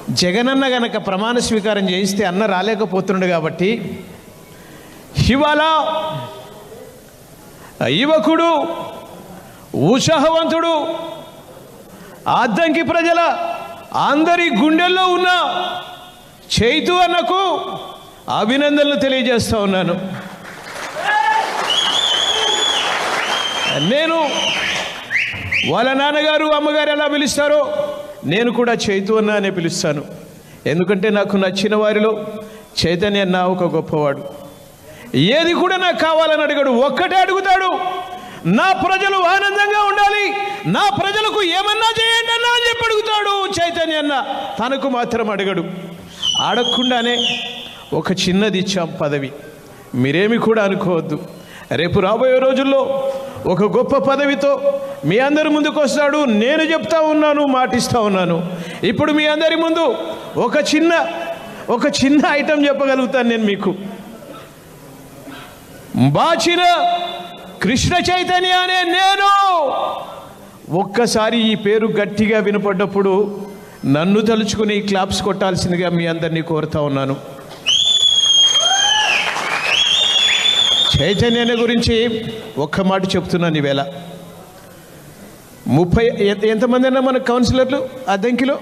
జగనన్న గనక ప్రమాణ స్వీకారం చేయిస్తే అన్న రాలేకపోతున్నాడు కాబట్టి ఇవాళ యువకుడు ఉత్సాహవంతుడు అద్దంకి ప్రజల అందరి గుండెల్లో ఉన్న చైతు అన్నకు అభినందనలు తెలియజేస్తా ఉన్నాను నేను వాళ్ళ నాన్నగారు అమ్మగారు ఎలా పిలుస్తారో నేను కూడా చైతు అన్న అనే పిలుస్తాను ఎందుకంటే నాకు నచ్చిన వారిలో చైతన్య అన్న ఒక గొప్పవాడు ఏది కూడా నాకు కావాలని అడిగాడు ఒక్కటే అడుగుతాడు నా ప్రజలు ఆనందంగా ఉండాలి నా ప్రజలకు ఏమన్నా చేయండి అన్నా అని చెప్పి అడుగుతాడు చైతన్య అన్న తనకు మాత్రం అడగడు అడగకుండానే ఒక చిన్నది ఇచ్చాం పదవి మీరేమి కూడా అనుకోవద్దు రేపు రాబోయే రోజుల్లో ఒక గొప్ప పదవితో మీ అందరి ముందుకు వస్తాడు నేను చెప్తా ఉన్నాను మాటిస్తా ఉన్నాను ఇప్పుడు మీ అందరి ముందు ఒక చిన్న ఒక చిన్న ఐటెం చెప్పగలుగుతాను నేను మీకు బాచిన కృష్ణ చైతన్య అనే నేను ఒక్కసారి ఈ పేరు గట్టిగా వినపడ్డప్పుడు నన్ను తలుచుకుని క్లాప్స్ కొట్టాల్సిందిగా మీ అందరినీ కోరుతా ఉన్నాను చైతన్యన గురించి ఒక్క మాట చెప్తున్నాను ఈవేళ ముప్పై ఎంత- ఎంతమంది అన్నా మన కౌన్సిలర్లు అద్దంకిలో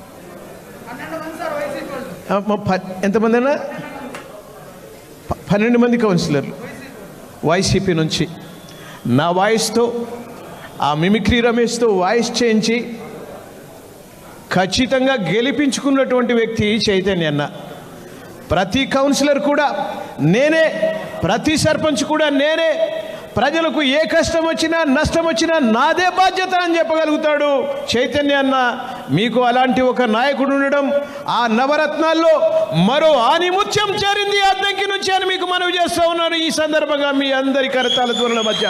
ఆ, మ- ప- ఎంతమంది అన్నా ప- పన్నెండు మంది కౌన్సిలర్లు వైసీపీ నుంచి నా వాయిస్తో ఆ మిమిక్రీ రమేష్తో వాయిస్ చేయించి ఖచ్చితంగా గెలిపించుకున్నటువంటి వ్యక్తి చైతన్య అన్న ప్రతి కౌన్సిలర్ కూడా నేనే ప్రతి సర్పంచ్ కూడా నేనే ప్రజలకు ఏ కష్టం వచ్చినా నష్టం వచ్చినా నాదే బాధ్యత అని చెప్పగలుగుతాడు చైతన్య అన్న మీకు అలాంటి ఒక నాయకుడు ఉండడం ఆ నవరత్నాల్లో మరో ఆనిముత్యం చేరింది అద్దంకి నుంచి అని మీకు మనవి చేస్తూ ఉన్నాను ఈ సందర్భంగా మీ అందరి కరతాల ధ్వనుల మధ్య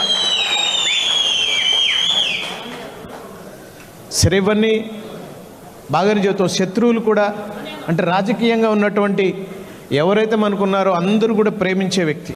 సరే ఇవన్నీ బాగానే చెబుతాం శత్రువులు కూడా అంటే రాజకీయంగా ఉన్నటువంటి ఎవరైతే మనకున్నారో అందరూ కూడా ప్రేమించే వ్యక్తి